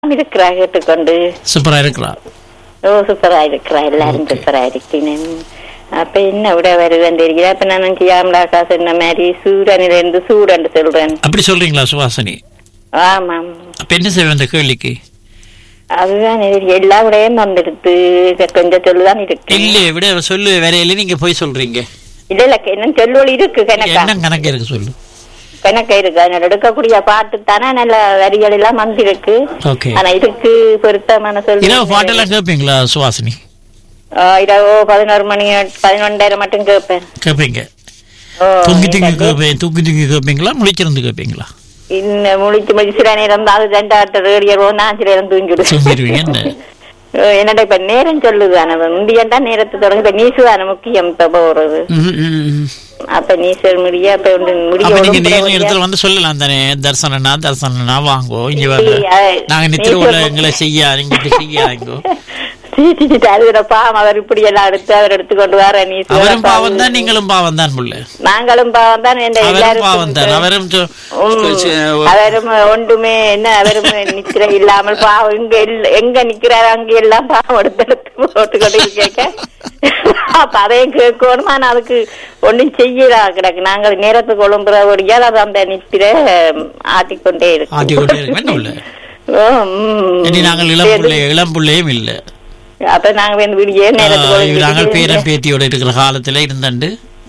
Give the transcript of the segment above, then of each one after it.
இருக்கிறா கேட்டுக்கொண்டு சூப்பரா இருக்கிறா ஓ சூப்பரா இருக்கிறா எல்லாரும் Okay. சூப்பரா இருக்கிறேன் அப்ப என்ன விட வருவேன் தெரியல அப்ப நான் கியாமலாக்கா சொன்ன மாதிரி சூரனில இருந்து சூரன் சொல்றேன் அப்படி சொல்றீங்களா சுவாசினி ஆமாம் அப்ப என்ன செய்வேன் அந்த கேள்விக்கு அதுதான் இது எல்லா விடையும் வந்துடுது கொஞ்சம் சொல்லுதான் இருக்கு இல்ல விட சொல்லு வேற இல்லை நீங்க போய் சொல்றீங்க இல்ல இல்ல என்ன சொல்லொலி இருக்கு கணக்கா என்ன கணக்கு இருக்கு சொல்லு கணக்கு இருக்கு அதனால எடுக்கக்கூடிய பாட்டு தானே நல்ல வரிகள் எல்லாம் வந்திருக்கு ஓகே ஆனா இதுக்கு பொருத்தமான இரவு சொல்லு பாட்டெல்லாம் கேட்பீங்களா சுவாசினி இரவு பதினோரு மணி பதினொன்றரை மட்டும் கேட்பேன் கேட்பீங்க ஓ, தூங்கி தூங்கி எனக்கு கேட்பேன் தூங்கி தூங்கி கேட்பீங்களா முழிச்சிருந்து கேட்பீங்களா இன்னும் முழிச்சு முழிச்சு சில நேரம் தான் அது ரெண்டாவது ரேடியோ நான் சில நேரம் தூங்கிடுவேன் தூங்கிடுவீங்க என்ன என்னடா இப்ப நேரம் சொல்லுதான முந்தியண்டா நேரத்தை தொடங்க இப்ப நீசு தானே முக்கியம் இப்ப போறது ம், ம், ம். அப்ப நீசல் முடிய அப்ப ஒன்று அப்ப நீங்க முடிய நேர இடத்துல வந்து சொல்லலாம் தானே தர்சனனா தர்சனனா வாங்கோ இங்க வாங்க இல்லையா, நாங்க நீ நித்திர உள்ள சொல்லு. எங்களை செய்யா நீங்க இப்படி செய்யாங்கோ சீச்சிட்டு அதுல பாவம் அவர் இப்படி எல்லாம் எடுத்து அவர் எடுத்துக்கொண்டு வர நீ அவரும் பாவம் தான் நீங்களும் பாவம் தான் புள்ள நாங்களும் பாவம் தான் என்ற அவரும் எல்லாரும் பாவம் தான் அவரும் சொ- உம், சொ- அவரும் ஒன்றுமே என்ன அவரும் நிக்கிற இல்லாமல் பாவம் இங்க இல்ல- எங்க நிக்கிறாரு அங்க எல்லாம் பாவம் எடுத்து எடுத்து போட்டுக்கொண்டு கேட்க அப்ப அதையும் கேட்கணும் ஆனா அதுக்கு ஒண்ணும் செய்யலா கிடக்கு நாங்கள் நேரத்துக்கு ஒழுங்குறபடியால் அது அந்த நித்திர ஆட்டிக்கொண்டே இருக்கு ஆட்டிக்கொண்டே இருக்கு என்ன உள்ள ஓ, உம். இனி நாங்கள் இளம் பிள்ளை இளம் பிள்ளையும் இல்ல அப்ப நாங்க வந்து விடிய நேரத்துக்கு ஆ, ஒழுங்கு நாங்கள் செய்ய பேரன் பேத்தியோட இருக்கிற காலத்துல இருந்தண்டு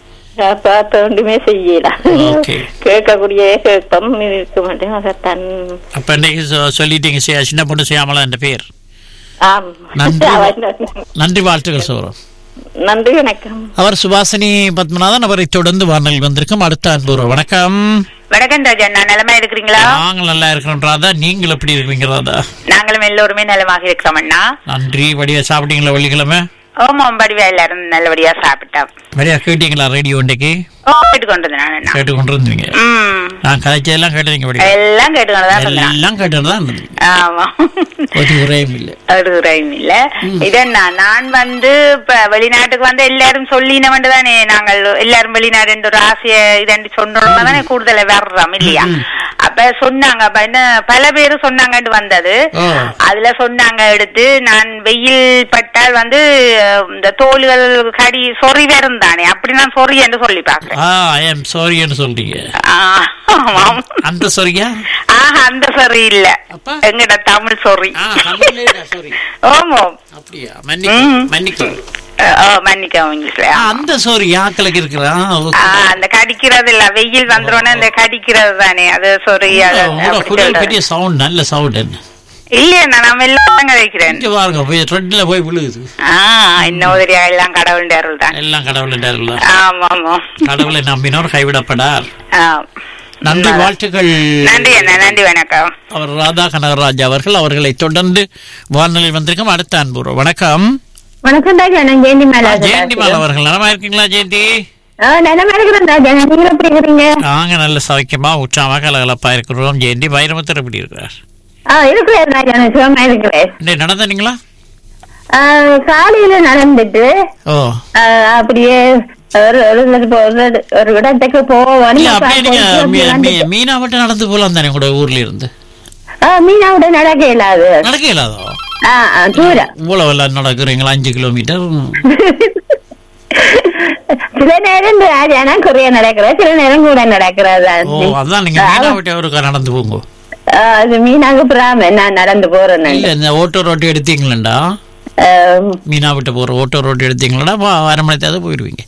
பார்த்த ஒன்றுமே செய்யலாம் Okay. கேட்கக்கூடிய கேட்போம் இருக்க மாட்டேன் அதைத்தான் அப்ப இன்னைக்கு சொ- சொல்லிட்டீங்க சி- சின்ன பொண்ணு சியாமலா என்ற பேர் ஆம் நன்றி. அவன் நன்றி வாழ்த்துக்கள் சோரம் நன்றி வணக்கம் அவர் சுபாசினி பத்மநாதன் அவரை தொடர்ந்து வானல் வந்திருக்கும் அடுத்த அன்பு வணக்கம் வணக்கம் ராஜா நான் நலமா இருக்கிறீங்களா நாங்கள் நல்லா இருக்கிறோம் ராதா நீங்கள் எப்படி இருக்கீங்க ராதா நாங்களும் எல்லோருமே நலமாக இருக்கிறோம் அண்ணா நன்றி வடிவா சாப்பிட்டீங்களா வெள்ளிக்கிழமை ஓமாம் படிவா எல்லாரும் நல்லபடியா சாப்பிட்டோம் வடிவா கேட்டீங்களா ரேடியோ இன்றைக்கு ஓ கேட்டுக்கொண்டது நான் அண்ணா கேட்டு கொண்டு இருந்தீங்க ம் நான் கதைச்சதெல்லாம் கேட்டீங்க வடிவா எல்லாம் கேட்டுக்கொண்டுதான் இருந்தேன் எல்லாம் கேட்டு தான் இருந்தது ஆமா ஒரு உரையும் இல்லை ஒரு உரையும் இல்ல இதென்னா நான் வந்து இப்ப வெளிநாட்டுக்கு வந்து எல்லாரும் சொல்லினவண்டு தானே நாங்கள் எல்லாரும் வெளிநாடு என்ற ஒரு ஆசைய இதண்டு சொன்னோம்னா தானே கூடுதல வர்றோம் இல்லையா அப்ப சொன்னாங்க அப்ப என்ன பல பேரு சொன்னாங்கன்னு வந்தது ஓ. அதுல சொன்னாங்க எடுத்து நான் வெயில் பட்டால் வந்து அஹ், இந்த தோல்கள் கடி சொறி வரும் தானே அப்படி நான் சொறி என்று சொல்லி பாக்குறேன் ஆ ஐ எம் சாரின்னு சொல்றீங்க ஆஹ், ஆமாம். அந்த சொரியா ஆஹ் அந்த சொறி இல்ல அப்ப? எங்கட தமிழ் சொறி ஆ தமிழ்ல சாரி ஓமோ அப்படியா மன்னிக்க ம். மன்னிக்க ஓ மன்னிக்கவும் இங்கிலீஷ்ல ஆ, அந்த சோரி ஆக்களுக்கு இருக்கிறா ஆ, அந்த கடிக்கிறது இல்ல வெயில் வந்துருவோன்னே அந்த கடிக்கிறது தானே அது சொறி அது அப்படி குரல் சொல்றது. பெரிய சவுண்ட் நல்ல சவுண்ட் என்ன இல்லையே நான் நம்ம எல்லாம் வைக்கிறேன் இங்க பாருங்க போய் ட்ரெட்ல போய் விழுகுது ஆ இன்னும் உதவியா எல்லாம் கடவுள் அருள் தான் எல்லாம் கடவுள் அருள் ஆமா ஆமா கடவுளை நம்பினோர் கைவிடப்படார் ஆ. நன்றி வாழ்த்துக்கள் நன்றி அண்ணா நன்றி வணக்கம் அவர் ராதா கனகராஜ் அவர்கள் அவர்களை தொடர்ந்து வானொலியில் வந்திருக்கும் அடுத்த அன்பு வணக்கம் வணக்கம் ராஜா நான் ஜெயந்தி மேல ஜெயந்தி மால் அவர்கள் நலமா இருக்கீங்களா ஜெயந்தி நிலமா இருக்கிறேன் ராஜா நீங்க எப்படி இருக்கிறீங்க நாங்க நல்ல சௌக்கியமா உற்சாகமா கலகலப்பா இருக்கிறோம் ஜெயந்தி வைரமுத்தர் எப்படி இருக்கிறார் ஆ இருக்கிறேன் ராஜா நான் சுகமா இருக்கிறேன் இன்னைக்கு நடந்தீங்களா ஆ, காலையில நடந்துட்டு ஓ ஆ, அப்படியே ஒரு ஒரு ஒரு ஒரு இடத்துக்கு போவோம் இல்ல அப்படியே நீங்க மீ- மீ- மீனா மட்டும் நடந்து போலாம் தானே கூட ஊர்ல இருந்து மீனாவோட நடக்க இல்லாது நடக்க இல்லாதோ ஆ, ஆ, தூரம் இவ்வளவு எல்லாம் நடக்கிறீங்களா அஞ்சு கிலோமீட்டர் சில நேரம் ராஜானா குறைய நடக்கிறேன் சில நேரம் கூட நடக்கிறது ஓ அதான் நீங்க மீனா விட்டு அவருக்கு நடந்து போங்க அது மீனாக பிராம நான் நடந்து போறேன் இல்ல இந்த ஓட்டோ ரோட்டு எடுத்தீங்களா மீனா விட்டு போற ஓட்டோ ரோட்டு எடுத்தீங்களா அரை மணி தேவை போயிடுவீங்க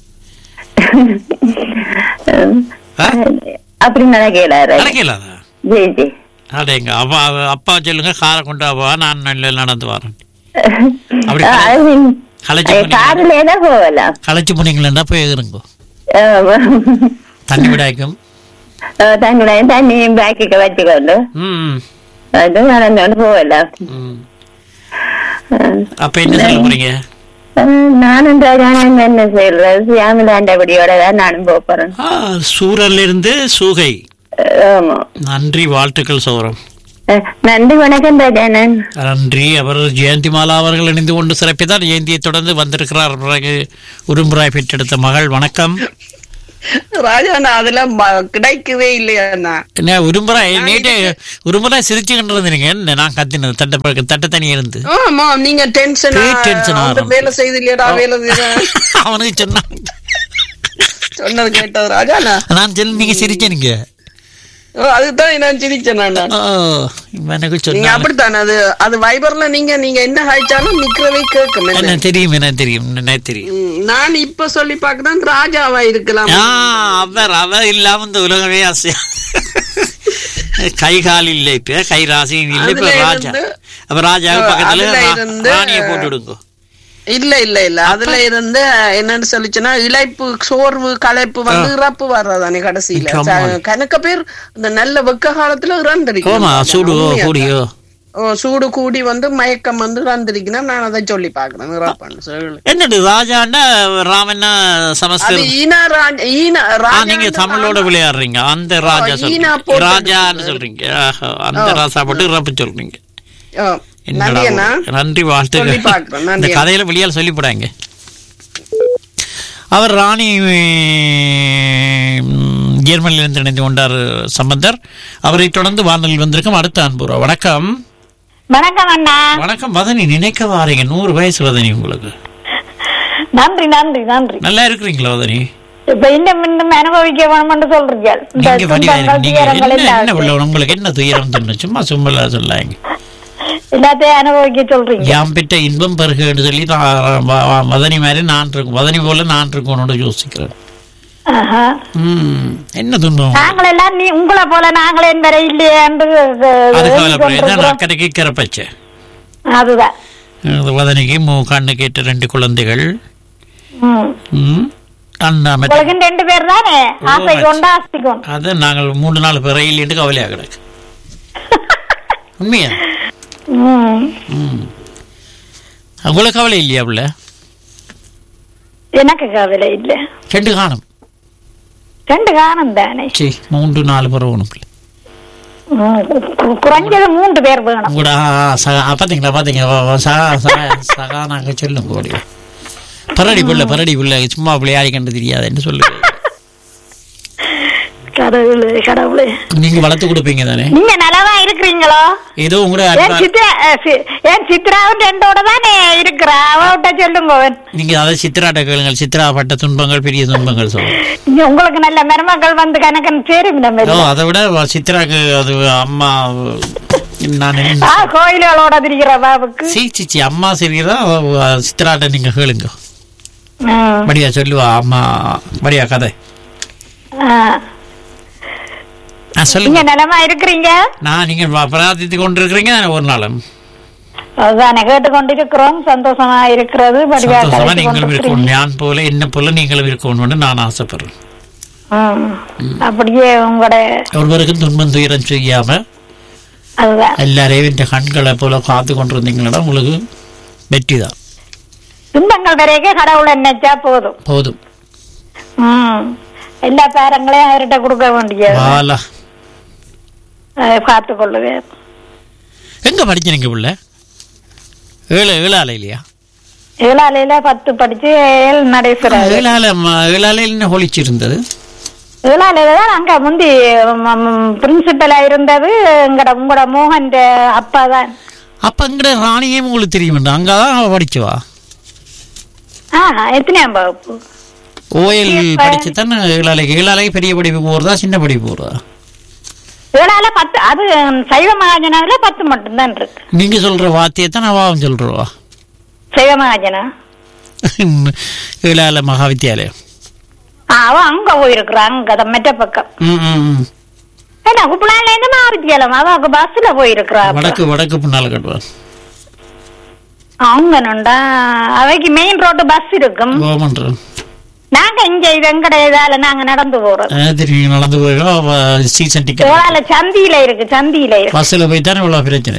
ஆ? அப்படி நடக்கிறாரு நடக்க இல்லாதா ஜி ஜி அடேங்க அப்பா அப்பா சொல்லுங்க காரை கொண்டு வா நான் நல்ல நடந்து வரேன் அப்படி ஆ, கலை- அது களைச்சு அது போனீங்களா காரிலே தான் போகலாம் களைச்சு போனீங்களா போய் இருங்கோ ஆமா. தண்ணி விடாய்க்கும் ஆ, தண்ணியும் தண்ணியும் பேக்கிக்க வச்சுக்கொண்டு ம் அது நடந்தோண்டு போகலாம் ம். ஆ. அப்ப என்ன சொல்ல போறீங்க ஆ, நானும் ராஜானும் என்ன செய்யறது சியாமிலாண்டபடியோட தான் நானும் போக போறேன் ஆ, சூரல்ல இருந்து சூகை ஆமா நன்றி வாழ்த்துக்கள் சௌரம் ஆ, நன்றி வணக்கம் ராஜானன் நன்றி அவர் ஜெயந்திமாலா அவர்கள் இணைந்து கொண்டு சிறப்பித்தார் ஜெயந்தியை தொடர்ந்து வந்திருக்கிறார் பிறகு உரும்புராய் பெற்றெடுத்த மகள் வணக்கம் ராஜாண்ணா அதெல்லாம் ம- கிடைக்கவே இல்லையாண்ணா என்ன ஒரு முறை நேற்று ஒரு முறை சிரிச்சு இருந்தீங்க என்ன நான் கத்தினது தட்ட பழக்க- தட்ட தனி இருந்து ஆமா நீங்க டென்ஷன் பெரிய tension ஆரம்பிச்சு. வேலை செய்து இல்லையடா வேலை செய்த அவனுக்கு சொன்னான் சொன்னது கேட்டது ராஜாண்ணா நான் சொல்லி நீங்க சிரிச்சீங்க ஓ, அதுதான் நான் சிரிச்சேன் நான் ஓ எனக்கு நீங்க சொன்னா அப்படித்தான் அது அது வைபர்ல நீங்க நீங்க என்ன ஹாய்ச்சாலும் நிக்கிறவே கேட்கும் என்ன. என்ன தெரியும் என்ன தெரியும் என்ன தெரியும் ம், நான் இப்ப சொல்லி பார்க்கதான் ராஜாவா இருக்கலாம் ஆ, அவர் அவர் இல்லாம இந்த உலகமே ஆசையா கை கால் இல்லை இப்ப கை ராசி இல்லை இப்ப அதுல ராஜா இருந்து- அப்ப ராஜாவுக்கு பக்கத்துல அதுல ரா- இருந்து- ராணியை போட்டு விடுங்க இல்ல இல்ல இல்ல அதுல இருந்து என்னன்னு சொல்லிச்சுன்னா இழைப்பு சோர்வு களைப்பு வந்து இறப்பு வர்றதானே கடைசியில ஆமா. ச- கணக்க பேர் இந்த நல்ல வெக்க காலத்துல கோமா சூடு இறந்திருக்கணும் கூடியோ ஓ சூடு கூடி வந்து மயக்கம் வந்து இறந்திருக்கணும் நான் அதை சொல்லி பாக்குறேன் இறப்பான்னு சொல்லி என்னது ராஜாண்டா ராமன்னா அது சமஸ்கிருதம் ஈனா ராஜ ஈனா ஆ, ராஜா நீங்க தமிழோட விளையாடுறீங்க அந்த ராஜா ஈனா சொல்றீங்க போட்டு ராஜான்னு சொல்றீங்க ஆஹா, அந்த ராசா போட்டு இறப்பு சொல்றீங்க ஓ, என்னடா நன்றி அண்ணா ஒரு- நன்றி வாழ்த்து சொல்லி பார்க்கிறேன், இந்த நன்றி. கதையில வெளியால் சொல்லிவிடாங்க அவர் ராணி ம், ஜெர்மனியிலிருந்து இணைந்து கொண்டார் சம்பந்தர் அவரை தொடர்ந்து வானொலியில் வந்திருக்கும் அடுத்த அன்புறா வணக்கம் வணக்கம் அண்ணா வணக்கம் வதனி நினைக்க வாரீங்க நூறு வயசு வதனி உங்களுக்கு நன்றி நன்றி நன்றி நல்லா இருக்கிறீங்களா வதனி இப்ப இன்னும் இன்னும் அனுபவிக்க வேணும்னு சொல்றீங்க இந்த நீங்க வடிவா துன்பங்கள், நீங்க துயரங்கள் என்ன என்ன எல்லாம் உள்ள உங்களுக்கு என்ன துயரம் தரணும் சும்மா சும்மலா சொல்லாங்க எல்லாத்தையும் அனுபவிக்க சொல்றீங்க யாம் பெற்ற இன்பம் பெருகுன்னு சொல்லி நான் வ- வ- வதனி மாதிரி நான் இருக்கும் வதனி போல நான் இருக்கணும்னு யோசிக்கிறேன் ஆஹா. ம், என்ன துன்பம் நாங்கள் எல்லாம் நீ உங்களை போல நாங்களே வரை இல்லையே என்று அது எழுதி கவலைப்பட இதான் கொண்டிருக்கிறோம். அக்கறைக்கு கரப்பச்சை அதுதான் வதனிக்கு மூ கண்ணு கேட்ட ரெண்டு குழந்தைகள் ம். ம், அண்ணா மற்ற உங்களுக்கு ரெண்டு பேர் தானே ஆசை கொண்டு ஆஸ்தி கொண்டு அது நாங்கள் மூணு நாலு பேர் ரயில் கவலையாக கிடக்கு உண்மையா ம். ம் உங்களுக்கு கவலை இல்லையா உள்ள எனக்கு கவலை இல்லை ரெண்டு காணும் ரெண்டு காணும் தானே சரி மூன்று நாலு பேர் வேணும் பிள்ளை ம். கு- குறைஞ்சது மூன்று பேர் வேணும் உங்களோட ஆ, ஆ, சகா ஆ, பாத்தீங்களா பாத்தீங்க வ- வ- சகா சகா சகா நாங்க சொல்லுங்க ஓடி வா. பரடி பிள்ளை பரடி பிள்ளை சும்மா விளையாடி கண்டு தெரியாதுன்னு சொல்லுங்க கடவுளே கடவுளே நீங்க வளர்த்து கொடுப்பீங்க தானே நீங்க நலவா இருக்கிறீங்களோ ஏதோ உங்களோட ஏன் அன்பா- சித்ரா அஹ், சி- ஏன் சித்ராவும் ரெண்டோட தானே இருக்கிறா அவட்ட சொல்லுங்க நீங்க அதை சித்ராட்ட கேளுங்கள் சித்ரா பட்ட துன்பங்கள் பெரிய துன்பங்கள் சொல்லுங்க இங்க உங்களுக்கு நல்ல மருமக்கள் வந்து கணக்கன் சேரும் நம்ம ஓ அதை விட வ- சித்ராக்கு அது அம்மா நான் என்ன- ஆ கோயில்களோட திரிகிற பாபுக்கு சீ சி சி அம்மா சரிதான் அவ- அவ சித்ராட்ட நீங்க கேளுங்க ம். படியா சொல்லுவா அம்மா படியா கதை ஆ. ஆ, நீங்க சொல்லுங்க நலமா இருக்கிறீங்க நான் நீங்க வ- பிரார்த்தித்து கொண்டிருக்கிறீங்க ஒரு நாளும் அதுதானே கேட்டுக்கொண்டிருக்கிறோம் சந்தோஷமா இருக்கிறது படிவா சந்தோஷமா கழித்து நீங்களும் இருக்கணும் கொண்டிருக்கிறீங்க. நான் போல என்ன போல நீங்களும் இருக்கணும்னு நான் ஆசைப்படுறேன் ம். அப்படியே உங்களோட ஒருவருக்கும் துன்பம் துயரம் செய்யாம அதுதான் எல்லாரையும் இந்த கண்களை போல காத்து கொண்டிருந்தீங்களா உங்களுக்கு வெற்றி தான் துன்பங்கள் வரைக்கும் கடவுளை நினைச்சா போதும் போதும் ம். எல்லா பேரங்களையும் அவர்கிட்ட கொடுக்க வேண்டியது வாலா அதை பார்த்து கொள்ளுவேன் எங்க படிச்சீங்க புள்ள ஏழு ஏழால இல்லையா ஏழாலையில பத்து படிச்சு ஏழு நடைபெறாது ஏழால ம- ஏழால என்ன ஒழிச்சிருந்தது ஏழாலையில தான் அங்க முந்தி பிரின்சிபலா இருந்தது எங்கட உங்களோட மோகன் அப்பா தான் அப்ப இங்கட ராணியே உங்களுக்கு தெரியும் அங்கதான் அவ படிச்சுவா ஆ எத்தனையாம் வகுப்பு ஓஎல் இப்ப- படிச்சு தானே ஏழாலைக்கு ஏழாலைக்கு பெரிய படிப்பு போறதா சின்ன படிப்பு போறதா ஏழால பத்து அது சைவ மகாஜனாவில பத்து மட்டும்தான் இருக்கு நீங்க சொல்ற வார்த்தையை தான் அவாவும் சொல்றவா சைவ மகாஜனா ஏழால மகா வித்தியாலயம் ஆ, அவ அங்க போயிருக்கிறா அங்க அந்த மெட்ட பக்கம் ம், ம், ம். ஏன்னா குப்பலால இருந்து மாறுத்தியலம் அவ பஸ்ல போயிருக்கிறா அப்ப. வடக்கு வடக்கு பின்னால கட்டுவார் அவங்க நொண்டா அவைக்கு மெயின் ரோடு பஸ் இருக்கும் கோமன்றம் நாங்க இங்க இது எங்கட இதால நாங்க நடந்து போறோம் தெரியும் நடந்து போயிருக்கோம் சீசன் டிக்கெட் ஏழால சந்தியில இருக்கு சந்தியில இருக்கு பஸ்ஸில் போய் தானே இவ்வளோ பிரச்சனை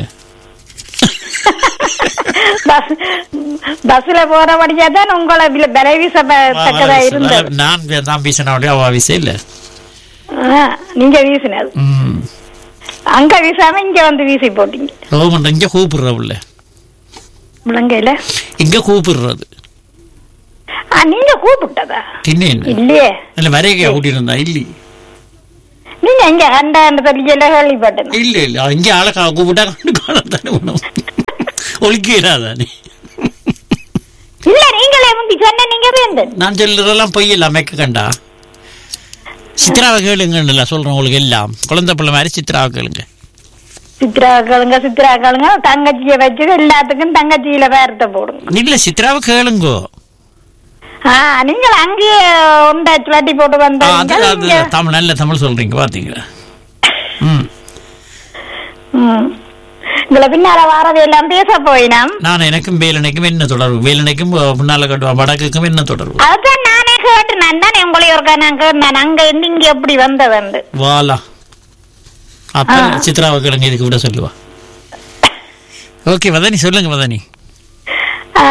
பஸ் பஸ்ல போறபடியா தான் உங்களை வில- விலை வீசத்தக்கதா இருந்தது நான் தான் பேசின அவ விஷயம் இல்லை ஆ, நீங்க வீசினது ம் அங்க வீசாம இங்க வந்து வீசி போட்டீங்க கோமன்றம் இங்கே கூப்பிடுற உள்ள முழங்கையில இங்கே கூப்பிடுறது ஆ, நீங்க கூப்பிட்டதா தின்னு என்ன இல்லையே இல்ல வரைய கூட்டியிருந்தா இல்லையே நீங்க இங்க கண்டாண்டு தெரியல கேள்விப்பட்டேன் இல்ல இல்ல இங்க ஆளை கா- கூப்பிட்டா கண்டு காணத்தானே வேணும் ஒழிக்கிறாதானே இல்ல நீங்களே முந்தி சொன்ன நீங்க வேண்டு நான் சொல்றதெல்லாம் பொய் இல்ல அமைக்க கண்டா சித்ராவை கேளுங்கன்னு சொல்றேன் உங்களுக்கு எல்லாம் குழந்தை பிள்ளை மாதிரி சித்ராவை கேளுங்க சித்ரா கேளுங்க சித்ரா கேளுங்க தங்கச்சிய வச்சு எல்லாத்துக்கும் தங்கச்சியில பேரத்தை போடுங்க இல்ல சித்ராவை கேளுங்கோ ஆ நீங்கள் அங்கேயே உண்டாச்சு வட்டி போட்டு ஆ, அது வந்தீங்க அது நீங்க- தமிழ் நல்ல தமிழ் சொல்றீங்க பாத்தீங்களா ம் ம். உங்களை பின்னால வாரது எல்லாம் பேச போயினாம் நான் எனக்கும் வேலனைக்கும் என்ன தொடர்பு வேலனைக்கும் முன்னால கட்டுவா வடக்குக்கும் என்ன தொடர்பு அதுதான் நானே கேட்டு நான் தானே உங்களை ஒருக்கா நான் கேட்டேன் அங்க இருந்து இங்க எப்படி வந்ததுண்டு வாலா அப்ப ஆ. சித்ராவை கேளுங்க இதுக்கு விட சொல்லுவா ஓகே வதனி சொல்லுங்க வதனி ஆ,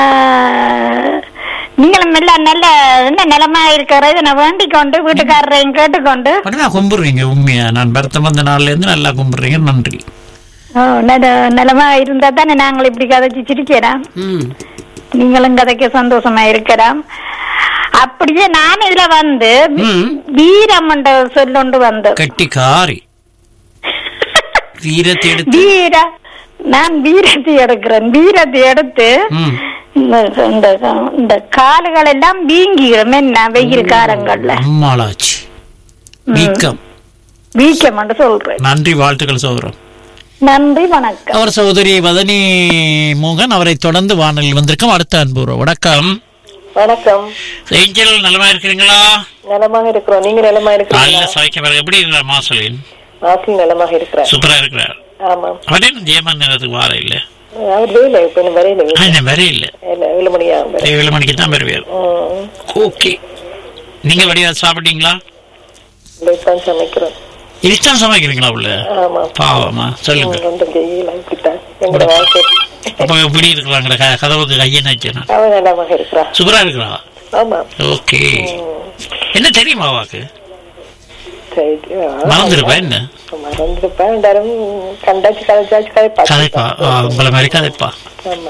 நீங்களும் எல்லாம் நல்ல என்ன நிலமா இருக்கிறது நான் வேண்டிக் கொண்டு வீட்டுக்காரரையும் கேட்டுக்கொண்டு உடனே கும்பிடுறீங்க உண்மையா நான் வருத்தம் வந்த நாள்ல இருந்து நல்லா கும்பிடுறீங்க நன்றி ஓ, நட- நிலமா இருந்தா தானே நாங்கள் இப்படி கதைச்சு சிரிக்கிறோம் ம் நீங்களும் கதைக்க சந்தோஷமா இருக்கிறோம் அப்படியே நான் இதுல வந்து ம். வீரம் என்ற சொல்லொண்டு வந்து கட்டிக்காரி வீரத்தை எடுத்து வீர நான் வீரத்தை எடுக்கிறேன் வீரத்தை எடுத்து ம் இந்த இந்த- இந்த கால்கள் எல்லாம் வீங்கிடும் என்ன வெயில் காலங்கள்ல அம்மாளாச்சு வீக்கம் வீக்கம் என்று சொல்றேன் நன்றி வாழ்த்துக்கள் சோதரம் நன்றி வணக்கம் அவர் சகோதரி வதனி மோகன் அவரை தொடர்ந்து வானலில் வந்திருக்கும் அடுத்த அன்புறோம் வணக்கம் வணக்கம் ஏஞ்சல் நலமா இருக்கிறீங்களா நலமாக இருக்கிறோம் நீங்க நலமா நல்ல இருக்கிறீங்களா சமைக்க எப்படி இருக்கிறார் மாசலின் ஆசில் நலமாக இருக்கிறார் சூப்பரா இருக்கிறார் ஆமாம் அவரே ஜெயமான் நேரத்துக்கு வார இல்ல அவர் வேலை இப்ப இன்னும் வரையில ஆ, இன்னும் வர இல்ல இல்ல ஏழு மணி ஆகும் வரை. ஏழு மணிக்கு தான் வருவார் ம், ஓகே நீங்க வடிவா சாப்பிட்டீங்களா இல்ல, இப்பதான் சமைக்கிறோம் இதுதான் சமைக்கிறீங்களா உள்ள ஆமா பாவமா சொல்லுங்க ஒன்றும் செய்யல இப்படித்தான் எங்களோட வாழ்க்கை அப்ப எப்படி இருக்கிறாங்க க- கதவுக்கு கையை நச்சனா அவன் நலமாக இருக்கிறா சூப்பரா இருக்கிறா ஆமா ஓகே என்ன தெரியுமா அவாக்கு சரி ஆ, மறந்துருப்பா என்ன மறந்துருப்பேன் எல்லாரும் கண்டாச்சு கதைச்சாச்சு கதைப்பா கதைப்பா ஆ, உங்களை மாதிரி கதைப்பா ஆமா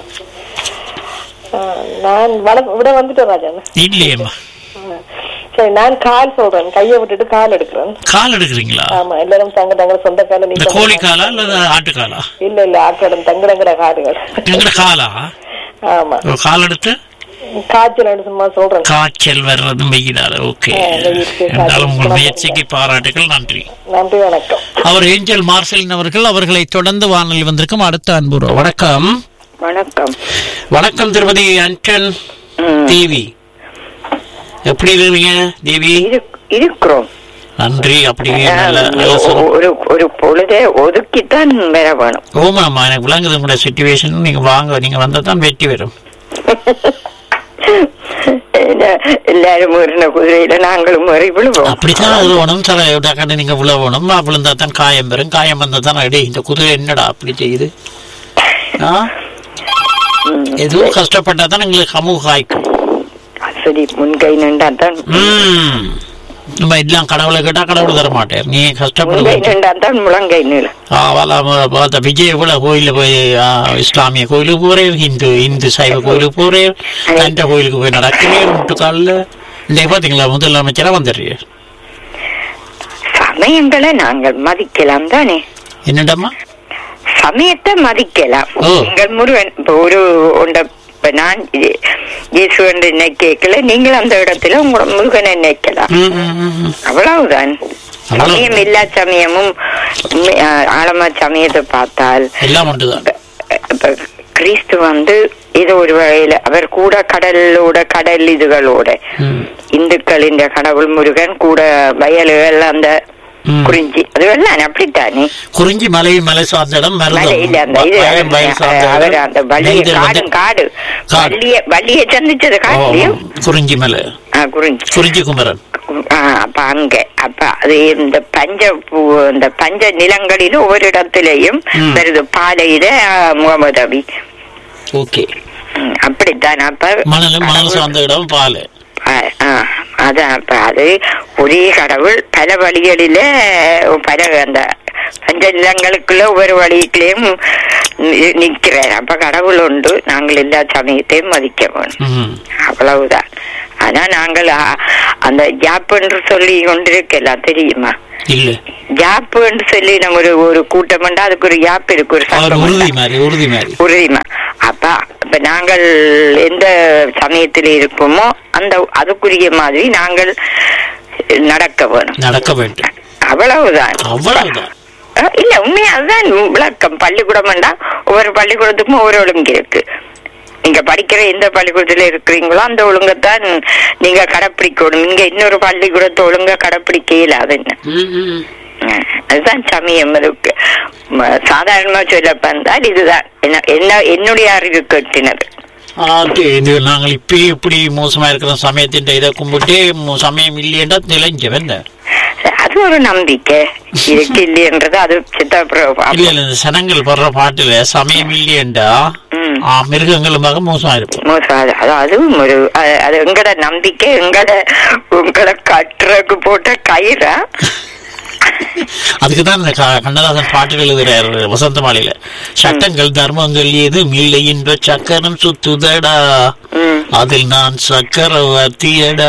ஆ, நான் வள விட வந்துட்டேன் ராஜன் இல்லையேம்மா சரி நான் கால் சொல்றேன் கையை விட்டுட்டு கால் எடுக்கிறேன் கால் எடுக்கிறீங்களா ஆமா எல்லாரும் தங்க தங்க சொந்த கால இந்த நீங்க கோழி காலா அல்லது ஆட்டுக்காலா இல்ல இல்ல ஆட்டோடம் தங்கடங்கிற காடுகள் எங்கட காலா ஆமா ஒரு கால் எடுத்து காய்ச்சல் சும்மா சொல்றேன் காய்ச்சல் வர்றது வெயிலால ஓகே ஆ, வெயிலுக்கு இருந்தாலும் உங்கள் காய்ச்சல் முயற்சிக்கு பாராட்டுகள் நன்றி நன்றி வணக்கம் அவர் ஏஞ்சல் மார்சலின் அவர்கள் அவர்களை தொடர்ந்து வானொலி வந்திருக்கும் அடுத்த அன்புறோ வணக்கம் வணக்கம் வணக்கம் திருமதி அன்டன் தேவி எப்படி இருக்கீங்க தேவி இரு- இருக்கிறோம் நன்றி அப்படியே நல்ல ஆஹ், நல்ல சொல்- ஒரு ஒரு பொழுதை ஒதுக்கித்தான் வர வேணும் ஓமாம்மா எனக்கு விளங்குது உங்களோட சுச்சுவேஷன் நீங்க வாங்க நீங்க வந்தா தான் வெற்றி வரும் என்ன, எல்லாரும் ஒரு குதிரையில நாங்களும் ஒரு விழுவோம் அப்படித்தான் விழுவணும் சில டக்காண்டு நீங்க விழுவணும் விழுந்தா தான் காயம் வரும் காயம் வந்தா தான் அடி இந்த குதிரை என்னடா அப்படி செய்யுது ஆ எதுவும் கஷ்டப்பட்டா தான் எங்களுக்கு சமூக காய்க்கும் சரி முன்கை நின்றா தான் ம். நம்ம எல்லாம் கடவுளை கேட்டா கடவுள் தர மாட்டார் நீ முன்கை கஷ்டப்படுங்க நின்றா தான் முழங்கை நீள பார்த்த விஜய் கூட கோயில போய் ஆ, இஸ்லாமிய கோயிலுக்கு போறேன் இந்து இந்து சைவ கோயிலுக்கு போறேன் அந்த கோயிலுக்கு போய் நடக்கிறேன் முட்டுக்காலில் இந்த பாத்தீங்களா முதலமைச்சரா வந்துடுறீங்க சமயங்களை நாங்கள் மதிக்கலாம் தானே என்னடாம்மா சமயத்தை மதிக்கலாம் ஓ. எங்கள் முருகன் இப்ப ஒரு உண்ட இப்ப நான் இ- இயேசுவன் நினைக்கல நீங்கள் அந்த இடத்துல உங்களோட முருகனை நினைக்கலாம் ம், ம், ம், ம். அவ்வளவுதான் அவ்வளவு. சமயம் எல்லா சமயமும் உண்மை- ஆ- ஆழமா சமயத்தை பார்த்தால் எல்லாம் ஒன்றுதான் இப்ப- இப்ப கிறிஸ்து வந்து ஏதோ ஒரு வகையில அவர் கூட கடலோட கடல் இதுகளோட ம். இந்துக்களின் கடவுள் முருகன் கூட வயல்கள் அந்த ம். குறிஞ்சி அதுவெல்லாம் அப்படித்தானே குறிஞ்சி மலை மலை சார்ந்த இடம் மருதம் மலையில அந்த இது வயல் வயல் சார்ந்த அவர் இடம். அந்த வள்ளிய நெய்தல் வந்து- காடும் காடு காடு. வள்ளிய வள்ளிய சந்திச்சது ஓ, காட்டிலையும் குறிஞ்சி மலை குறிஞ்சி குறிஞ்சி குமரன் ஆ, அப்ப அங்க அப்ப அது இந்த பஞ்ச பூ இந்த பஞ்ச நிலங்களில ஒவ்வொரு இடத்திலையும் ம். வருது பாலையில ஆ, முகமது அபி ஓகே ம், அப்படித்தான் அப்ப மணல் மணல் கடவுள் சார்ந்த இடம் பால் ஆ, ஆ, அதான் அப்ப அது ஒரே கடவுள் பல வழிகளில பல அந்த பஞ்ச நிலங்களுக்குள்ள ஒவ்வொரு வழியிலையும் நி- நிக்கிறார் அப்ப கடவுள் உண்டு நாங்கள் எல்லா சமயத்தையும் மதிக்க வேணும் ம். அவ்வளவுதான் ஆனா நாங்கள் அ- அந்த ஜாப் என்று சொல்லி கொண்டிருக்கலாம் தெரியுமா இல்ல ஜாப் என்று சொல்லி நம்ம ஒரு ஒரு கூட்டம் உண்டு, அதுக்கு ஒரு ஜாப் இருக்கு ஒரு அவர் சங்கம் உறுதி உண்டு. மாதிரி உறுதி மாதிரி உறுதிமா அப்ப இப்ப நாங்கள் எந்த சமயத்தில் இருப்போமோ அந்த அதுக்குரிய மாதிரி நாங்கள் நடக்க வேணும் நடக்க வேண்டும் அவ்வளவுதான் அவ்வளவுதான் அஹ் இல்ல உண்மையா அதுதான் விளக்கம் பள்ளிக்கூடம் வேண்டா ஒவ்வொரு பள்ளிக்கூடத்துக்கும் ஒவ்வொரு ஒழுங்கு இருக்கு நீங்க படிக்கிற எந்த பள்ளிக்கூடத்துல இருக்கிறீங்களோ அந்த ஒழுங்கத்தான் நீங்க கடைப்பிடிக்கணும் இங்க இன்னொரு பள்ளிக்கூடத்தை ஒழுங்கா கடைப்பிடிக்க இயலாது என்ன ம், ம். அஹ் அதுதான் சமயம் இருக்கு ம- சாதாரணமா சொல்ல வந்தால் இதுதான் என்ன- என்ன என்னுடைய அறிவு கட்டினது அது இது நாங்கள் இப்பயே இப்படி மோசமா இருக்கிற சமயத்தின் இதை கும்பிட்டு மோ- சமயம் இல்லையேண்டா நிலைஞ்ச வெந்த அது ஒரு நம்பிக்கை இருக்கு இல்லையன்றது அது சித்தப்புறம் இல்ல இல்ல இந்த சனங்கள் படுற பாட்டுல சமயம் இல்லையேண்டா ம். ஆ, மிருகங்களுமாக மோசமா இருக்கும் மோசம் அது அது- அதுவும் ஒரு அது- அது எங்கட நம்பிக்கை எங்கட உங்களை கட்டுறதுக்கு போட்ட கயிறா அதுக்குதான் இந்த க- கண்ணதாசன் பாட்டுகள் எழுதுறாரு வசந்த மாலையில சட்டங்கள் தர்மங்கள் ஏதும் இல்லை என்ற சக்கரம் சுத்துதடா ம். அதில் நான் சக்கரவர்த்தியடா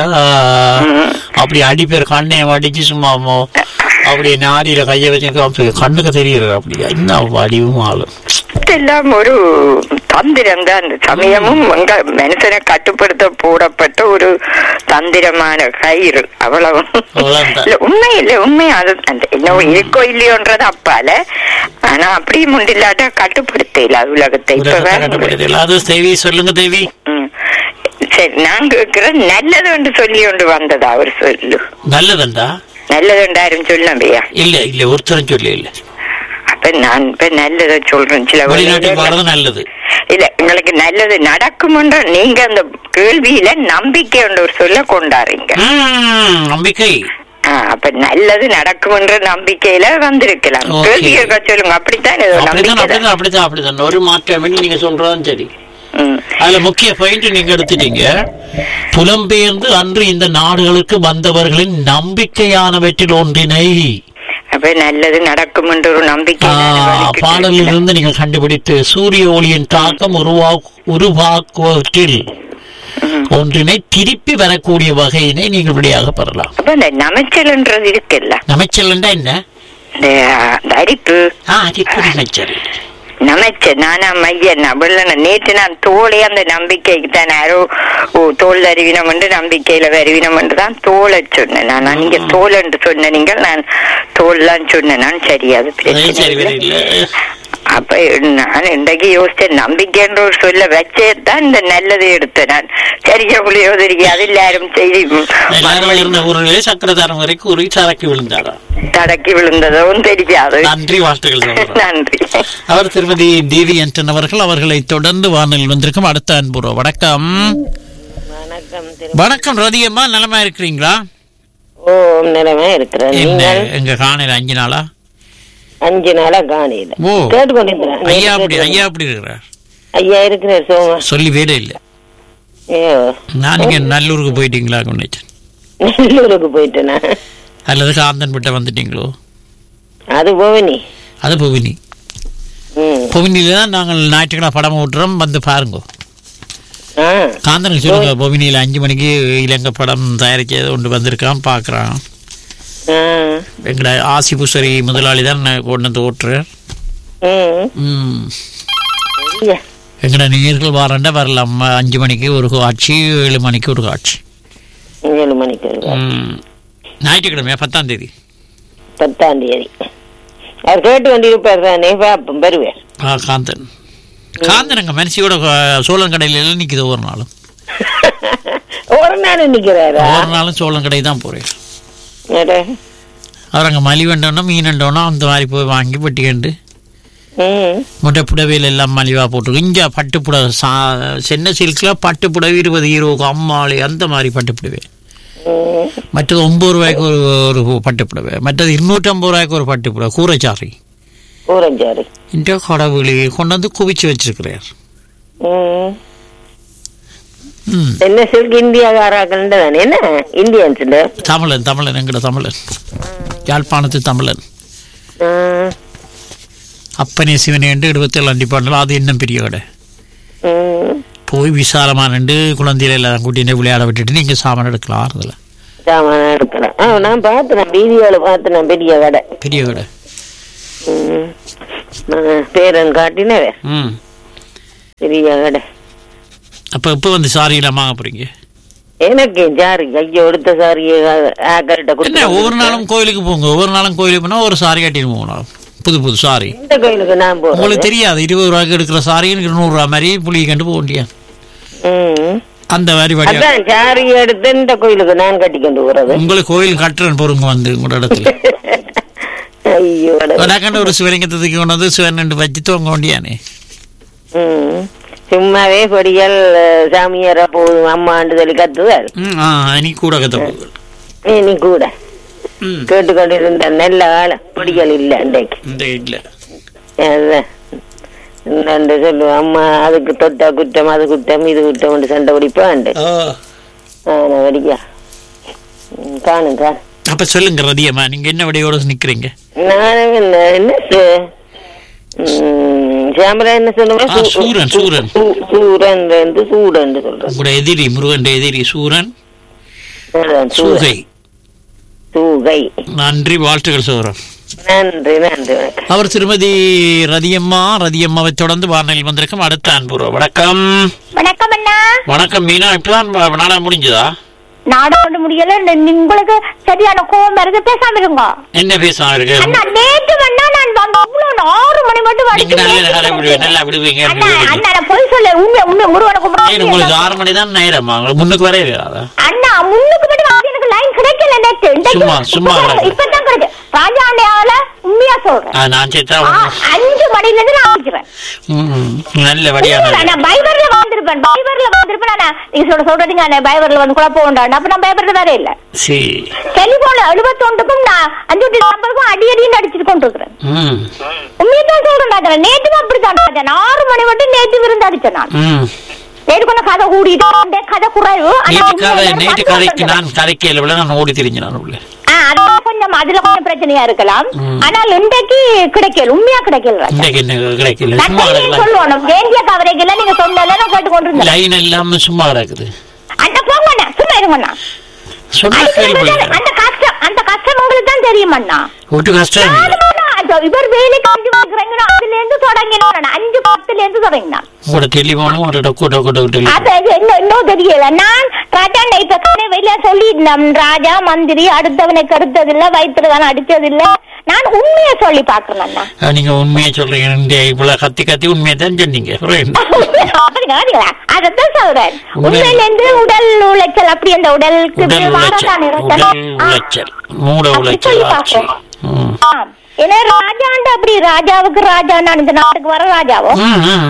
அப்படி அடிப்பேர் கண்ணை அடிச்சு சும்மா மோ- அப்படி நாடியில கைய வச்சு கண்ணுக்கு தெரியுது அப்படி என்ன வடிவும் ஆளும் இதெல்லாம் ஒரு தந்திரம் தான் அந்த சமயமும் எங்க மனுஷனை கட்டுப்படுத்த போடப்பட்ட ஒரு தந்திரமான கயிறு அவ்வளவு அவ்வளவுதான். இல்ல உண்மை இல்ல உண்மை அது அந்த என்ன இருக்கோ இல்லையோன்றது அப்பால ஆனா அப்படியே முண்டில்லாட்ட கட்டுப்படுத்தல உலகத்தை இப்ப உலகத்தை வேற கட்டுப்படுத்தல. அது தேவி சொல்லுங்க தேவி ம். சரி நான் கேட்கிறேன் நல்லது என்று சொல்லி கொண்டு வந்ததா அவர் சொல்லு நல்லதுண்டா நல்லது யாரும் சொல்லலையா இல்ல இல்ல ஒருத்தரும் சொல்லி இல்ல அப்ப நான் இப்ப நல்லதை சொல்றேன் சில வெளிநாட்டுக்கு வேளையில- வர்றது நல்லது இல்ல உங்களுக்கு நல்லது நடக்கும்ன்ற நீங்க அந்த கேள்வியில நம்பிக்கை என்ற ஒரு சொல்ல கொண்டாடுறீங்க ம், நம்பிக்கை ஆ, அப்ப நல்லது நடக்கும்ன்ற நம்பிக்கையில வந்திருக்கலாம் Okay. கேள்வி கேட்க சொல்லுங்க அப்படித்தான் ஏதோ அப்படிதான் நம்பிக்கை அப்படிதான் அப்படிதான் அப்படிதான் ஒரு மாற்றம் இல்லை நீங்க சொல்றதும் சரி ம். அதுல முக்கிய பாயிண்ட் நீங்க எடுத்துட்டீங்க புலம்பெயர்ந்து அன்று இந்த நாடுகளுக்கு வந்தவர்களின் நம்பிக்கையானவற்றில் ஒன்றினை அப்ப நல்லது நடக்கும் என்ற ஒரு நம்பிக்கை ஆ, பாடலில் இருந்து நீங்கள் கண்டுபிடித்து சூரிய ஒளியின் தாக்கம் உருவா உருவாக்குவற்றில் ஒன்றினை திருப்பி வரக்கூடிய வகையினை நீங்கள் விடையாக பெறலாம் அப்ப இந்த நமைச்சல்ன்றது இருக்குல்ல நமைச்சல்ண்டா என்ன இந்த இந்த அரிப்பு ஆ அரிப்பு நமைச்சல் நமைச்ச நானா மையன் அப்படில்ல நேற்று நான் தோலே அந்த நம்பிக்கைக்கு தான் யாரோ ஓ தோல் அறிவினம் என்று நம்பிக்கையில வருவினம் என்று தான் தோலை சொன்னேன் நான் நீங்க தோல் என்று சொன்ன நீங்கள் நான் தோல்லாம் சொன்னேன் நான் சரி அது அதே பிரச்சனை சரி இல்லை. வரையில் அப்ப நான் இன்றைக்கு யோசிச்சேன் நம்பிக்கைன்ற ஒரு சொல்ல வச்சே தான் இந்த நல்லதை எடுத்தேன் நான் சரியா புள்ளியோ தெரியாது எல்லாரும் செய்தி எல்லாரும் இருந்த ஊரிலே சக்கரதாரம் வரைக்கும் ஒரு சரக்கு விழுந்தாரா தடக்கி விழுந்ததும் தெரியாது நன்றி வாழ்த்துக்கள் சொல்றேன் நன்றி அவர் திருமதி தேவி அன்டன் அவர்கள் அவர்களை தொடர்ந்து வானல் வந்திருக்கும் அடுத்த அன்புறோ வணக்கம் வணக்கம் வணக்கம் ரதியம்மா நலமா இருக்கிறீங்களா ஓ நிலைமை இருக்கிறேன் என்ன நீங்கள் எங்க காணையில அஞ்சு நாளா அஞ்சு நாளா காணியில ஓ கேட்டுக்கொண்டிருக்கிறேன் ஐயா அப்படி ஐயா அப்படி இருக்கிறார் ஐயா இருக்கிறார் சோமா சொல்லி வேலை இல்லை ஐயோ நான் இங்க நல்லூருக்கு போயிட்டீங்களா நினைச்சேன் நல்லூருக்கு போயிட்டேனா அல்லது காந்தன் விட்ட வந்துட்டீங்களோ அது போவனி அது புவினி ம் புவினியில தான் நாங்கள் ஞாயிற்றுக்கிழமை படம் ஓட்டுறோம் வந்து பாருங்க ஆ காந்தனுக்கு சொல்லுங்க புவினியில் அஞ்சு மணிக்கு இலங்கை படம் தயாரிக்க ஒன்று வந்திருக்கான் பார்க்குறான் ஆ எங்களை ஆசிபுசரி முதலாளி தான் கொண்டு வந்து ஓட்டுறார் ம் ம் ஐயா எங்கட நேர்கள் வாரண்டா வரலாம் அஞ்சு மணிக்கு ஒரு காட்சி ஏழு மணிக்கு ஒரு காட்சி ஏழு மணிக்கு வருவார். ம். ஞாயிற்றுக்கிழமையா பத்தாம் தேதி பத்தாம் தேதி அவர் கேட்டு கொண்டிருப்பார் தானே பார்ப்போம் வருவார் ஆ காந்தன் காந்தன் அங்கே மனசியோட சோழன் கடையில எல்லாம் நிற்குது ஒரு நாளும் ஒரு நாள் நிக்கிறாரா ஒரு நாளும் சோழன் கடை தான் போறேன் அட. அவர் அங்கே மலிவண்டோன்னா மீனண்டோன்னா அந்த மாதிரி போய் வாங்கி வெட்டிக்கண்டு ம் முட்டை புடவையில் எல்லாம் மலிவாக போட்டு இங்கே பட்டு புடவை சா சென்னை சில்கில் பட்டு புடவை இருபது இருபது அம்மாளி அந்த மாதிரி பட்டு புடவை ம் மற்றது ஒம்பது ரூபாய்க்கு ஒரு ஒரு பட்டு புடவை மற்றது இருநூற்றம்பது ரூபாய்க்கு ஒரு பட்டு புடவை கூரைச்சாரி ஊரஞ்சாறு இந்த கடவுளே கொண்டு வந்து குவிச்சு வச்சிருக்கிறார் ம் ம் என்ன சில்க் இந்தியாக்காராக்கள் தானே என்ன இந்தியன்ஸ்ல தமிழன் தமிழன் எங்கட தமிழன் யாழ்ப்பாணத்து தமிழன் ம் அப்பனே சிவனே என்று இருபத்தேழு அண்டி பாடலாம் அது இன்னும் பெரிய கடை ம் போய் விசாலமா நின்று குழந்தையில எல்லாம் கூட்டிட்டு விளையாட விட்டுட்டு நீங்க சாமான் எடுக்கலாம் ஆறுதல சாமான எடுக்கலாம் ஆ நான் பார்த்தேன் வீடியோல பார்த்தேன் பெரிய கடை பெரிய கடை ம். நான் பேரன் காட்டினவே ம் பெரிய கடை அப்ப இப்ப வந்து சாரி எல்லாம் வாங்க போறீங்க எனக்கு சாரி கையை எடுத்த சாரியை ஆக்கள்கிட்ட என்ன ஒவ்வொரு நாளும் கோயிலுக்கு போங்க ஒவ்வொரு நாளும் கோயிலுக்கு போனா ஒரு சாரி கட்டிட்டு போகணும் புது புது சாரி இந்த கோயிலுக்கு நான் போறேன் உங்களுக்கு தெரியாது இருபது ரூபாய்க்கு எடுக்கிற சாரி எனக்கு நூறு ரூபா மாதிரி புளி கண்டு போக முடியாது ம். அந்த மாதிரி வழியா அதான் சாரி எடுத்து இந்த கோயிலுக்கு நான் கட்டி கொண்டு போறது உங்களுக்கு கோயில் கட்டுறேன் பொறுங்க வந்து உங்களோட இடத்துல ஐயோ கடவுளே. வடக்கண்ட ஒரு சிவலிங்கத்துக்கு கொண்டு வந்து சிவன் ரெண்டு வச்சு தூங்க வேண்டியானே ம். சும்மாவே கொடிகள் அஹ், சாமியார போதும் அம்மாண்டு சொல்லி கத்துவார் ம், ஆ நீ கூட கத்த போகுது நீ கூட ம் கேட்டுக்கொண்டிருந்த நல்ல காலம் கொடிகள் இல்ல அன்றைக்கு இந்த இல்ல அதான். இந்தாண்டு சொல்லுவோம் அம்மா அதுக்கு தொட்டா குற்றம் அது குற்றம் இது குற்றம் சண்டை பிடிப்பாண்டு ஆ. ஆனா வடிக்கா ம், காணும் காணும் அப்ப சொல்லுங்க ரதியம்மா நீங்க என்ன விடையோட நிக்கிறீங்க நானும் என்ன என்ன சு- ம், சாமரா என்ன சொல்லுவேன் ஆ, சூரன், சூரன். சூரன் இருந்து சூடன் சொல்றேன் உங்களோட எதிரி முருகன் எதிரி சூரன் அதான், சூரன். சூகை சூகை நன்றி வாழ்த்துக்கள் சோரன் நன்றி நன்றி வணக்கம் அவர் திருமதி ரதியம்மா ரதியம்மாவை தொடர்ந்து வானொலி வந்திருக்கும் அடுத்த அன்புறோம் வணக்கம் வணக்கம் அண்ணா வணக்கம் மீனா இப்பதான் வ- நாடகம் முடிஞ்சதா நாடகம் முடியல ந- உங்களுக்கு சரியான கோவம் வருது பேசாம இருங்க என்ன பேசாம இருக்கு அண்ணா நேற்று வேணா நான் வந்து அவ்வளவு ஆறு மணி மட்டும் நீங்க வரைக்கும் நல்ல நல்லா விடுவீங்க நல்லா விடுவீங்க அண்ணா அண்ணா நான் பொய் சொல்ல உண்மை உண்மை முருகனுக்கு ஏன் உங்களுக்கு முன்னாடி ஆறு மணி தான் நேரமா உங்களுக்கு முன்னுக்கு வரவே வராதா அண்ணா முன்னுக்கு மட்டும் வந்து எனக்கு லைன் கிடைக்கல நேற்று இன்றைக்கு சும்மா, சும்மா இப்பதான் கிடைக்கும். இப்பதான் கிடைக்கு ராஜா அண்ணையால உண்மையா சொல்றேன் ஆ, நான் சேர்த்தா ஆ, அஞ்சு மணில இருந்து நான் ஆரம்பிக்கிறேன் ம், நல்ல வழியான நான் பைபர்ல வந்திருப்பேன் பைபர்ல வந்திருப்பேன் ஆனா நீங்க சொல்ல சொல்றீங்க நான் பைபர்ல வந்து குழப்பம் உண்டாண்டு அப்ப நான் பைபர்ல வேற இல்ல சரி டெலிபோன்ல எழுபத்தொண்டுக்கும் நான் அஞ்சு நம்பருக்கும் அடி அடின்னு அடிச்சுட்டு கொண்டு இருக்கிறேன் ம் உண்மையதான் சொல்றேன் ராஜா. நேற்று அப்படித்தான் ராஜா. நான் ஆறு மணி மட்டும் நேற்று விருந்து அடிச்சேன் நான் ம் நேற்று கொஞ்சம் கதை கூடிட்டு வந்தேன். கதை குறைவு ஆனா நேற்று கதை உண்மையிலே நேற்று கதை கதைக்கு வந்தேன். நான் கதைக்கையில விட நான் ஓடி திரிஞ்சு நான் உள்ள ஆ, அதான் கொஞ்சம் அதுல கொஞ்சம் பிரச்சனையா இருக்கலாம் ம். ஆனால் இன்றைக்கு கிடைக்கல உண்மையா கிடைக்கல ராஜா. இன்றைக்கு என்ன கிடைக்கல நான் சும்மா கையிலே கிடக்கல சொல்லணும் வேண்டிய கவரேஜ் நீங்க சொன்னல நான் கேட்டு கொண்டிருந்தேன் லைன் இல்லாம சும்மா கிடக்குது அந்த போங்கண்ணா சும்மா இருங்கண்ணா சொன்னா அதுக்கு கேள்வி வந்து அந்த கஷ்டம் அந்த கஷ்டம் உங்களுக்கு தான் தெரியுமண்ணா ஒட்டு கஷ்டம் இல்லை. நானும் அதோ இவர் வேலைக்கு அஞ்சு வாங்குறீங்கன்னா அதுல இருந்து தொடங்கினான் அஞ்சு பத்துல இருந்து தொடங்கினான் உங்களோட டெலிஃபோனும் ஒரு டொக்கு டொக்கு டொக்கு அது டெலிஃபோன் அது இன்னும் இன்னும் தெரியல நான் ராஜா இப்ப கடை வெளிய சொல்லியிருந்தேன் ராஜா மந்திரி அடுத்தவனுக்கு அடுத்ததில்ல வயிற்றுல தானே அடிச்சதில்ல நான் உண்மையை சொல்லி பாக்குறேன் ஆ, நீங்க உண்மையை சொல்றீங்க இந்த இவ்வளவு கத்தி கத்தி உண்மையை தான் சொன்னீங்க புரியுது? அதத்தான் சொல்றேன் உடல்- உண்மையில இருந்து உடல் உளைச்சல் அப்படி அந்த உடலுக்கு உடல் உளைச்சல் வாரத்தானே உடல் உளைச்சல் மூட அப்படி உளைச்சல் சொல்லி ஆச்சு பார்ப்போம். ம். ஏன்னா ராஜாண்ட அப்படி ராஜாவுக்கு ராஜா நான் இந்த நாட்டுக்கு வர ராஜாவோ ம், ம்.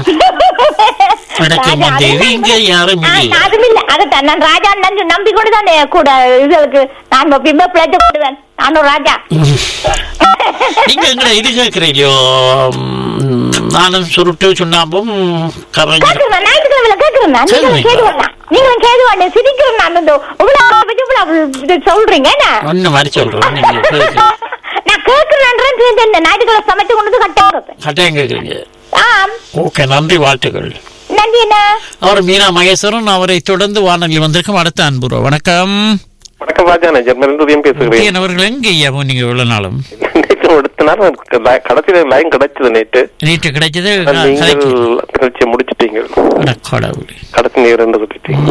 எனக்கு ராஜா, தேவி அதுதான் இங்க யாரும் ஆ, இல்லை அதுவும் இல்ல அதுதான் நான் ராஜா நஞ்சு நம்பி கொண்டு தான் கூட இதுகளுக்கு நான் பிம்ப பிழைச்சு கொண்டுவேன் நானும் ராஜா நீங்க எங்களை இது கேட்கிறீங்களோ ம், நானும் சுருட்டு சுண்ணாம்பும் கரைஞ்சிரும் கேக்குறேன் ஞாயிற்றுக்கிழமையில கேக்குறேன் நான். நீங்களும் சரிங்க. கேது வேண்டாம் நீங்களும் கேது வேண்டாம் சிரிக்கிறேன் நான் இந்த இவ்வளவு பத்தி இவ்வளவு இது சொல்றீங்க என்ன ஒண்ணு மாதிரி சொல்றேன் நீங்க கேட்குறீங்க. நான் கேக்குறேன்றேன் இந்த ஞாயிற்றுக்கிழமை சமைச்சு கொண்டு வந்து கட்ட வைப்பேன் கட்டாயம் கேட்குறீங்க ஆம் ஓகே நன்றி வாழ்த்துக்கள் நன்றி என்ன அவர் மீனா மகேஸ்வரன் அவரை தொடர்ந்து வானொலி வந்திருக்கும் அடுத்த அன்புறோ வணக்கம் வணக்கம் ராஜா நான் ஜெர்மன் உதயம் பேசுகிறேன் விஜயன் அவர்கள் எங்க ஐயா நீங்க இவ்வளவு நாளும் நேற்று எடுத்த நேரம் கடைசியில லைன் கிடைச்சது நேற்று நேற்று கிடைச்சது நீங்கள் நிகழ்ச்சியை முடிச்சிட்டீங்க கடவுளே கடைசி நேரம் சொல்லிட்டீங்க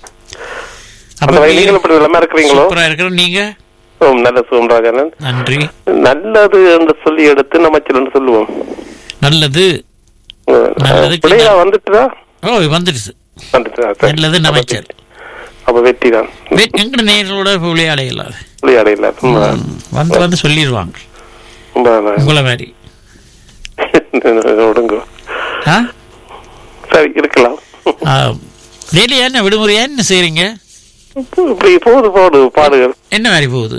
அப்ப அந்த நீங்கள் இப்படி இல்லாம இருக்கிறீங்களோ சூப்பரா இருக்கிறோம் நீங்க ஓம் நல்ல சுகம் ராஜானன் நன்றி நல்லது என்று சொல்லி எடுத்து நமச்சல் என்று சொல்லுவோம் நல்லது நல்லதுக்கு பிள்ளையா வந்துட்டுதா ஓ வந்துடுச்சு வந்துட்டுதா சரி. நல்லது நமச்சல் அப்ப வெற்றி தான் வே- எங்கட நேர்களோட விளையாட இல்லாது விளையாடையில வந்து வந்து சொல்லிடுவாங்க உங்களை மாதிரி ஒடுங்க ஆ? சரி இருக்கலாம் ஆ, வேலையா என்ன விடுமுறையா என்ன செய்றீங்க இப்படி போது போடு பாடுகள் என்ன மாதிரி போகுது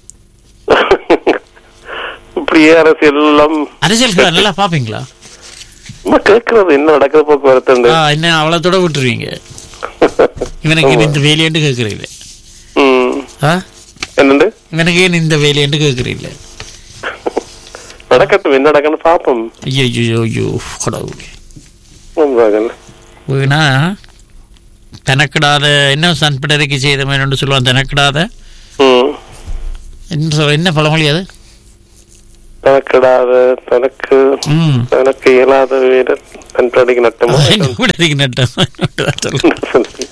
இப்படியே அரசியல் எல்லாம் அரசியல் நல்லா பாப்பீங்களா சும்மா கேட்கறது என்ன நடக்கிற போக்குவரத்து ஆ, என்ன அவ்வளோத்தோட விட்டுருவீங்க இவனுக்கு ஏன் இந்த வேலையண்டு கேட்குறீங்க ம். ஆ என்னண்டு இவனுக்கு ஏன் இந்த வேலையண்டு கேட்குறீங்க நடக்கட்டும் என்ன நடக்கணும் பாப்போம் ஐயோ ஐயோ ஐயோ கடவுளே உண்மைதானே. வீணா தனக்கிடாத என்ன சன்பிடரைக்கு செய்த என்று சொல்லுவான் தனக்கிடாத ம் என்ன சொல் என்ன பழமொழி அது தனக்கிடாத தனக்கு ம் தனக்கு இயலாத வீரர் தன் பிரடிக்கு நட்டமோ கூட இருக்கு நட்டம் சொல்லுங்க.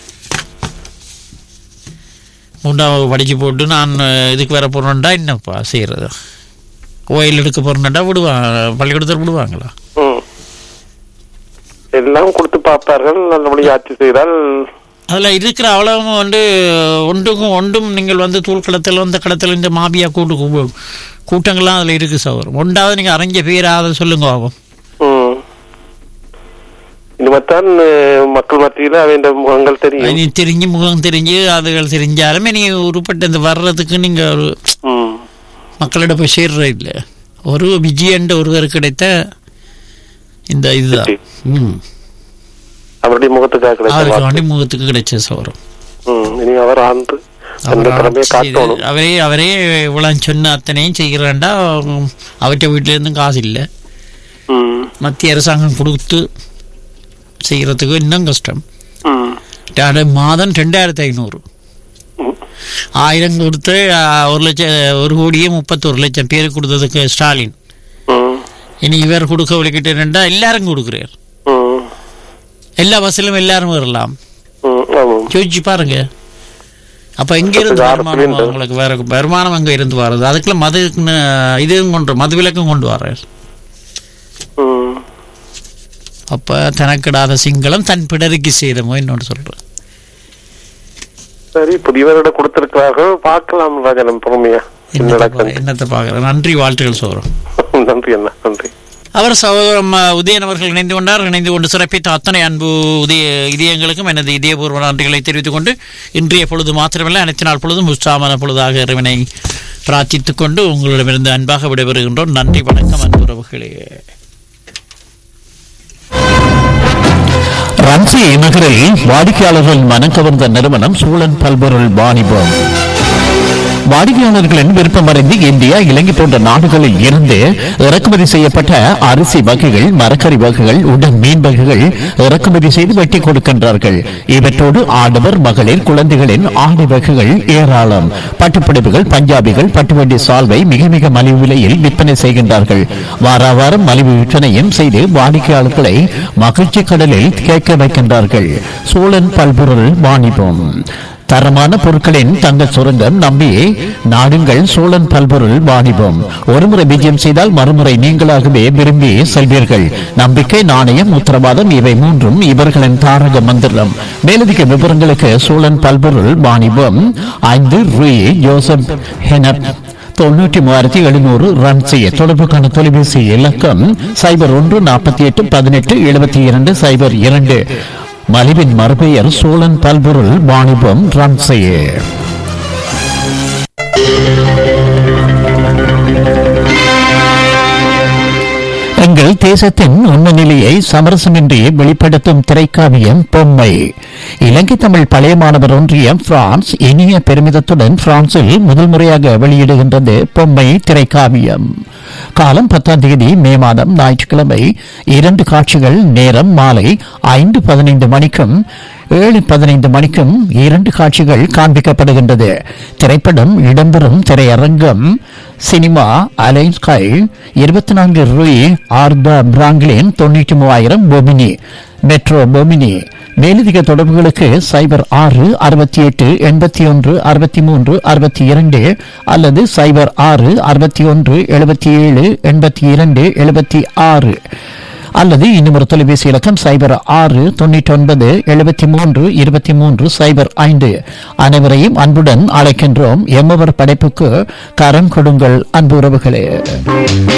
மூன்றாவது படிச்சு போட்டு நான் அஹ், இதுக்கு வர போறேன்டா என்னப்பா செய்யறது கோயில் எடுக்க போறேன்டா விடுவாங்க பள்ளிக்கூடத்தில் விடுவாங்களா ம். எல்லாம் கொடுத்து பார்ப்பார்கள் நல்லபடி ஆட்சி செய்தால் அதில் இருக்கிற அவ்வளவும் வந்து ஒன்றுக்கும் ஒன்றும் நீங்கள் வந்து தூள் களத்தில் வந்த களத்தில் இந்த மாபியா கூட்டு கூ- கூட்டங்கள்லாம் அதில் இருக்குது சௌரம் ஒன்றாவது நீங்கள் அறிஞ்ச பேராத சொல்லுங்க ஆகும் ம். இனிமேத்தான் அஹ், மக்கள் மத்தியில் அவன் முகங்கள் தெரியும் நீ தெரிஞ்சு முகம் தெரிஞ்சு அதுகள் தெரிஞ்சாலுமே நீ உருப்பட்டு இந்த வர்றதுக்கு நீங்கள் ஒரு ம். மக்களிடம் போய் சேர்ற இல்லை ஒரு விஜயன்ற ஒருவர் கிடைத்த இந்த இதுதான் ம் அவருடைய முகத்துக்காக கிடைத்த அவருக்கு வாக்கு. வண்டி முகத்துக்கு கிடைச்ச சௌரம் ம். இனி அவர் ஆண்டு அந்த திறமையை காட்டணும் அவரே அவரே இவ்வளவு சொன்ன அத்தனையும் செய்கிறாண்டா அவற்றை வீட்டில இருந்தும் காசு இல்லை ம். மத்திய அரசாங்கம் கொடுத்து செய்யறதுக்கு இன்னும் கஷ்டம் ம். ரெண்டு மாதம் ரெண்டாயிரத்தி ஐநூறு ம். ஆயிரம் கொடுத்து ஆ, ஒரு லட்சம் ஒரு கோடியே முப்பத்தொரு லட்சம் பேருக்கு கொடுத்ததுக்கு ஸ்டாலின் ம். இனி இவர் கொடுக்க விளக்கிட்டேன்டா எல்லாரும் கொடுக்குறார் ம். எல்லா பஸ்ஸிலும் எல்லாரும் வரலாம் ம். ஆமாம் யோசிச்சு பாருங்க அப்ப எங்க இருந்து யார் வருமானம் புரியுது? உங்களுக்கு வேற வருமானம் அங்க இருந்து வர்றது அதுக்குள்ள மது இதுவும் கொண்டு மது விலக்கும் கொண்டு வர்றார் ம். அப்ப தனக்கிடாத சிங்களம் தன் பிடருக்கு சேதமோ என்னோட சொல்றேன் சரி புதியவரிடம் கொடுத்திருக்கிறார்கள் பார்க்கலாம் ராஜனம் பொறுமையா என்ன என்னத்தை நடக்குது பா- என்னத்தை பாக்குறேன் நன்றி வாழ்த்துக்கள் சோறும் நன்றி அண்ணா நன்றி அவர் சகோதரம் அஹ், உதயன் அவர்கள் இணைந்து கொண்டார் இணைந்து கொண்டு சிறப்பித்த அத்தனை அன்பு உதய இதயங்களுக்கும் எனது இதயபூர்வ நன்றிகளை தெரிவித்துக் கொண்டு இன்றைய பொழுது மாத்திரமல்ல அனைத்து நாள் பொழுதும் உற்சாகமான பொழுதாக இறைவனை பிரார்த்தித்துக் கொண்டு உங்களிடமிருந்து அன்பாக விடைபெறுகின்றோம் நன்றி வணக்கம் அன்புறவுகளே ரன்சி நகரில் வாடிக்கையாளர்கள் மனம் கவர்ந்த நிறுவனம் சூழன் பல்பொருள் வாணிபம் வாடிக்கையாளர்களின் விருப்பமறிந்து இந்தியா இலங்கை போன்ற நாடுகளில் இருந்து இறக்குமதி செய்யப்பட்ட அரிசி வகைகள் மரக்கறி வகைகள் உடன் மீன் வகைகள் இறக்குமதி செய்து வெட்டி கொடுக்கின்றார்கள் இவற்றோடு ஆடவர் மகளிர் குழந்தைகளின் ஆடை வகைகள் ஏராளம் பட்டுப்பிடிப்புகள் பஞ்சாபிகள் பட்டுவண்டி சால்வை மிக மிக மலிவு விலையில் விற்பனை செய்கின்றார்கள் வார வாரம் மலிவு விற்பனையும் செய்து வாடிக்கையாளர்களை மகிழ்ச்சி கடலில் கேட்க வைக்கின்றார்கள் சூழன் பல்பொருள் வாணிபம் தரமான பொருட்களின் தங்க சுரங்கம் நம்பி நாடுங்கள் சோழன் பல்பொருள் வாணிபம் ஒருமுறை விஜயம் செய்தால் மறுமுறை நீங்களாகவே விரும்பி செல்வீர்கள் நம்பிக்கை நாணயம் உத்தரவாதம் இவை மூன்றும் இவர்களின் தாரக மந்திரம் மேலதிக விவரங்களுக்கு சோழன் பல்பொருள் வாணிபம் ஐந்து ரூ ஜோசப் ஹெனப் தொண்ணூற்றி மூவாயிரத்தி எழுநூறு ரன் செய்ய தொடர்புக்கான தொலைபேசி இலக்கம் சைபர் ஒன்று நாற்பத்தி எட்டு பதினெட்டு எழுபத்தி இரண்டு சைபர் இரண்டு மலிவின் மறுபெயர் சோழன் பல்பொருள் வாணிபம் ரன் செய்ய எங்கள் தேசத்தின் உண்மை நிலையை சமரசமின்றி வெளிப்படுத்தும் திரைக்காவியம் பொம்மை இலங்கை தமிழ் பழைய மாணவர் ஒன்றியம் பிரான்ஸ் இனிய பெருமிதத்துடன் பிரான்சில் முதல் முறையாக வெளியிடுகின்றது பொம்மை திரைக்காவியம் காலம் பத்தாம் தேதி மே மாதம் ஞாயிற்றுக்கிழமை இரண்டு காட்சிகள் நேரம் மாலை ஐந்து பதினைந்து மணிக்கும் ஏழு பதினைந்து மணிக்கும் இரண்டு காட்சிகள் காண்பிக்கப்படுகின்றது திரைப்படம் இடம்பெறும் திரையரங்கம் சினிமா அலைஸ்கை இருபத்தி நான்கு ரூய் ஆர்த பிராங்க்லின் தொண்ணூற்றி மூவாயிரம் பொமினி மெட்ரோ பொமினி மேலதிக தொடர்புகளுக்கு சைபர் ஆறு அறுபத்தி எட்டு எண்பத்தி ஒன்று அறுபத்தி மூன்று அறுபத்தி இரண்டு அல்லது சைபர் ஆறு அறுபத்தி ஒன்று எழுபத்தி ஏழு எண்பத்தி இரண்டு எழுபத்தி ஆறு அல்லது இன்னும் ஒரு தொலைபேசி இலக்கம் சைபர் ஆறு தொண்ணூற்றி ஒன்பது எழுபத்தி மூன்று இருபத்தி மூன்று சைபர் ஐந்து அனைவரையும் அன்புடன் அழைக்கின்றோம் எம்மவர் படைப்புக்கு கரம் கொடுங்கள் அன்பு உறவுகளே